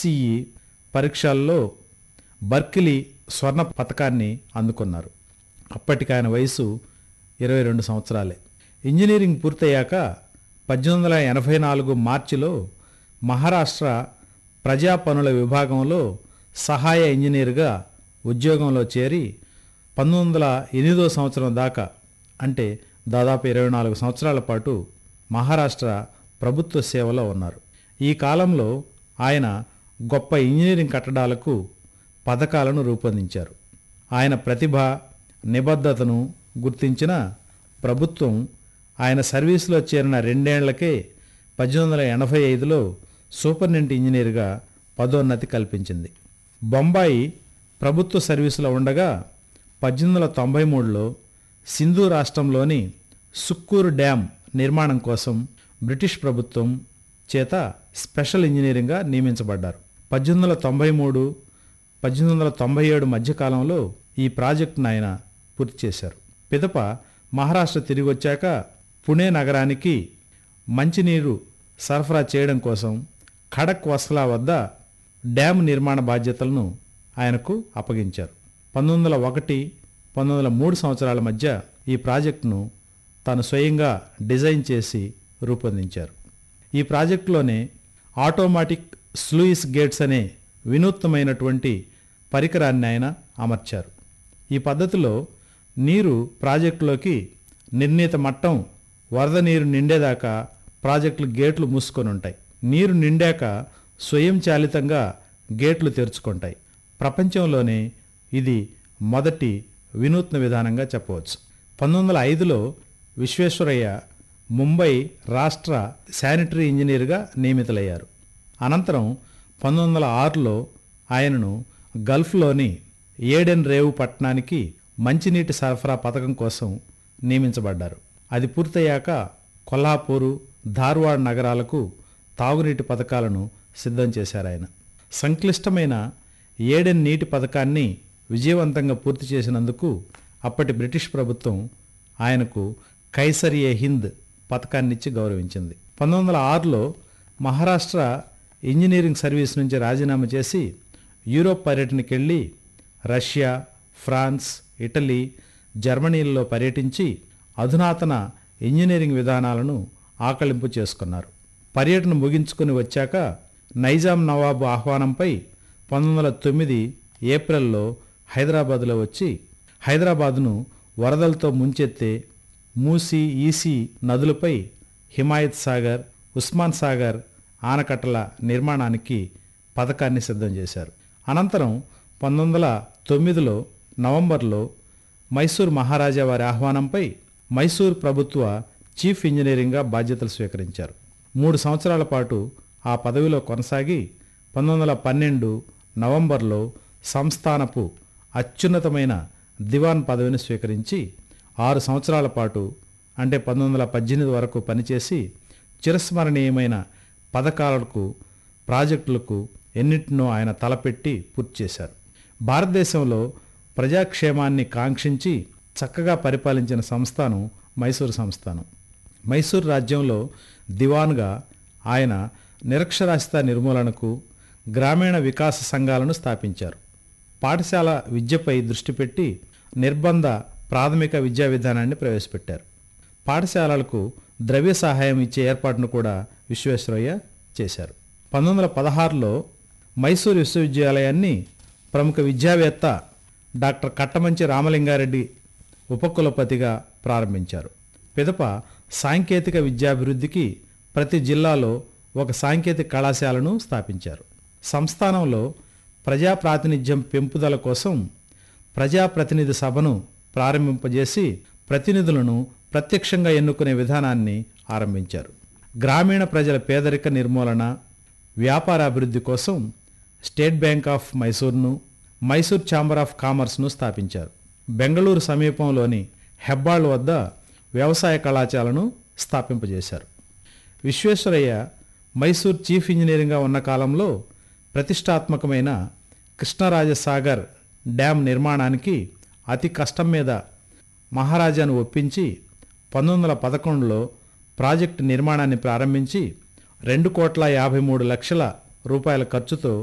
హెచ్సిఈ పరీక్షల్లో బర్కిలీ స్వర్ణ పథకాన్ని అందుకున్నారు అప్పటికి ఆయన వయసు ఇరవై రెండు సంవత్సరాలే ఇంజనీరింగ్ పూర్తయ్యాక పద్దెనిమిది వందల ఎనభై నాలుగు మార్చిలో మహారాష్ట్ర ప్రజా పనుల విభాగంలో సహాయ ఇంజనీర్గా ఉద్యోగంలో చేరి పంతొమ్మిది వందల ఎనిమిదో సంవత్సరం దాకా అంటే దాదాపు ఇరవై నాలుగు సంవత్సరాల పాటు మహారాష్ట్ర ప్రభుత్వ సేవలో ఉన్నారు ఈ కాలంలో ఆయన గొప్ప ఇంజనీరింగ్ కట్టడాలకు పథకాలను రూపొందించారు ఆయన ప్రతిభ నిబద్ధతను గుర్తించిన ప్రభుత్వం ఆయన సర్వీసులో చేరిన రెండేళ్లకే పద్దెనిమిది వందల ఎనభై ఐదులో సూపరింటెండెంట్ ఇంజనీర్గా పదోన్నతి కల్పించింది బొంబాయి ప్రభుత్వ సర్వీసులో ఉండగా పద్దెనిమిది వందల తొంభై మూడులో సింధు రాష్ట్రంలోని సుక్కూరు డ్యాం నిర్మాణం కోసం బ్రిటిష్ ప్రభుత్వం చేత స్పెషల్ ఇంజనీరింగ్గా నియమించబడ్డారు పద్దెనిమిది వందల తొంభై మూడు పద్దెనిమిది వందల తొంభై ఏడు మధ్యకాలంలో ఈ ప్రాజెక్టును ఆయన పూర్తి చేశారు పిదప మహారాష్ట్ర తిరిగి వచ్చాక పుణే నగరానికి మంచినీరు సరఫరా చేయడం కోసం ఖడక్ వస్లా వద్ద డ్యామ్ నిర్మాణ బాధ్యతలను ఆయనకు అప్పగించారు పంతొమ్మిది వందల ఒకటి పంతొమ్మిది వందల మూడు సంవత్సరాల మధ్య ఈ ప్రాజెక్టును తాను స్వయంగా డిజైన్ చేసి రూపొందించారు ఈ ప్రాజెక్టులోనే ఆటోమాటిక్ స్లూయిస్ గేట్స్ అనే వినూత్నమైనటువంటి పరికరాన్ని ఆయన అమర్చారు ఈ పద్ధతిలో నీరు ప్రాజెక్టులోకి నిర్ణీత మట్టం వరద నీరు నిండేదాకా ప్రాజెక్టులు గేట్లు మూసుకొని ఉంటాయి నీరు నిండాక స్వయంచాలితంగా గేట్లు తెరుచుకుంటాయి ప్రపంచంలోనే ఇది మొదటి వినూత్న విధానంగా చెప్పవచ్చు పంతొమ్మిది వందల ఐదులో విశ్వేశ్వరయ్య ముంబై రాష్ట్ర శానిటరీ ఇంజనీర్గా నియమితులయ్యారు అనంతరం పంతొమ్మిది వందల ఆరులో ఆయనను గల్ఫ్లోని ఏడెన్ రేవు పట్టణానికి మంచినీటి సరఫరా పథకం కోసం నియమించబడ్డారు అది పూర్తయ్యాక కొల్హాపూరు ధార్వాడ్ నగరాలకు తాగునీటి పథకాలను సిద్ధం చేశారు ఆయన సంక్లిష్టమైన ఏడెన్ నీటి పథకాన్ని విజయవంతంగా పూర్తి చేసినందుకు అప్పటి బ్రిటిష్ ప్రభుత్వం ఆయనకు కైసర్ ఏ హింద్ పథకాన్నిచ్చి గౌరవించింది పంతొమ్మిది వందల ఆరులో మహారాష్ట్ర ఇంజనీరింగ్ సర్వీస్ నుంచి రాజీనామా చేసి యూరోప్ పర్యటనకి వెళ్ళి రష్యా ఫ్రాన్స్ ఇటలీ జర్మనీలలో పర్యటించి అధునాతన ఇంజనీరింగ్ విధానాలను ఆకళింపు చేసుకున్నారు పర్యటన ముగించుకుని వచ్చాక నైజాం నవాబు ఆహ్వానంపై పంతొమ్మిది వందల తొమ్మిది ఏప్రిల్లో హైదరాబాదులో వచ్చి హైదరాబాదును వరదలతో ముంచెత్తే మూసీ ఈసీ నదులపై హిమాయత్ సాగర్ ఉస్మాన్ సాగర్ ఆనకట్టల నిర్మాణానికి పథకాన్ని సిద్ధం చేశారు అనంతరం పంతొమ్మిది వందల తొమ్మిదిలో నవంబర్లో మైసూర్ మహారాజా వారి ఆహ్వానంపై మైసూర్ ప్రభుత్వ చీఫ్ ఇంజనీరింగ్గా బాధ్యతలు స్వీకరించారు మూడు సంవత్సరాల పాటు ఆ పదవిలో కొనసాగి పంతొమ్మిది వందల పన్నెండు నవంబర్లో సంస్థానపు అత్యున్నతమైన దివాన్ పదవిని స్వీకరించి ఆరు సంవత్సరాల పాటు అంటే పంతొమ్మిది వందల పద్దెనిమిది వరకు పనిచేసి చిరస్మరణీయమైన పథకాలకు ప్రాజెక్టులకు ఎన్నింటినో ఆయన తలపెట్టి పూర్తి చేశారు భారతదేశంలో ప్రజాక్షేమాన్ని కాంక్షించి చక్కగా పరిపాలించిన సంస్థానం మైసూరు సంస్థానం మైసూరు రాజ్యంలో దివాన్గా ఆయన నిరక్షరాస్యత నిర్మూలనకు గ్రామీణ వికాస సంఘాలను స్థాపించారు పాఠశాల విద్యపై దృష్టి పెట్టి నిర్బంధ ప్రాథమిక విద్యా విధానాన్ని ప్రవేశపెట్టారు పాఠశాలలకు ద్రవ్య సహాయం ఇచ్చే ఏర్పాటును కూడా విశ్వేశ్వరయ్య చేశారు పంతొమ్మిది వందల పదహారులో మైసూరు విశ్వవిద్యాలయాన్ని ప్రముఖ విద్యావేత్త డాక్టర్ కట్టమంచి రామలింగారెడ్డి ఉపకులపతిగా ప్రారంభించారు పిదప సాంకేతిక విద్యాభివృద్ధికి ప్రతి జిల్లాలో ఒక సాంకేతిక కళాశాలను స్థాపించారు సంస్థానంలో ప్రజా ప్రాతినిధ్యం పెంపుదల కోసం ప్రజాప్రతినిధి సభను ప్రారంభింపజేసి ప్రతినిధులను ప్రత్యక్షంగా ఎన్నుకునే విధానాన్ని ఆరంభించారు గ్రామీణ ప్రజల పేదరిక నిర్మూలన వ్యాపార అభివృద్ధి కోసం స్టేట్ బ్యాంక్ ఆఫ్ మైసూర్ను మైసూర్ ఛాంబర్ ఆఫ్ కామర్స్ను స్థాపించారు బెంగళూరు సమీపంలోని హెబ్బాళ్ వద్ద వ్యవసాయ కళాశాలను స్థాపింపజేశారు విశ్వేశ్వరయ్య మైసూర్ చీఫ్ ఇంజనీరింగ్గా ఉన్న కాలంలో ప్రతిష్టాత్మకమైన కృష్ణరాజసాగర్ డ్యాం నిర్మాణానికి అతి కష్టం మీద మహారాజాను ఒప్పించి పంతొమ్మిది వందల పదకొండులో ప్రాజెక్టు నిర్మాణాన్ని ప్రారంభించి రెండు కోట్ల యాభై మూడు లక్షల రూపాయల ఖర్చుతో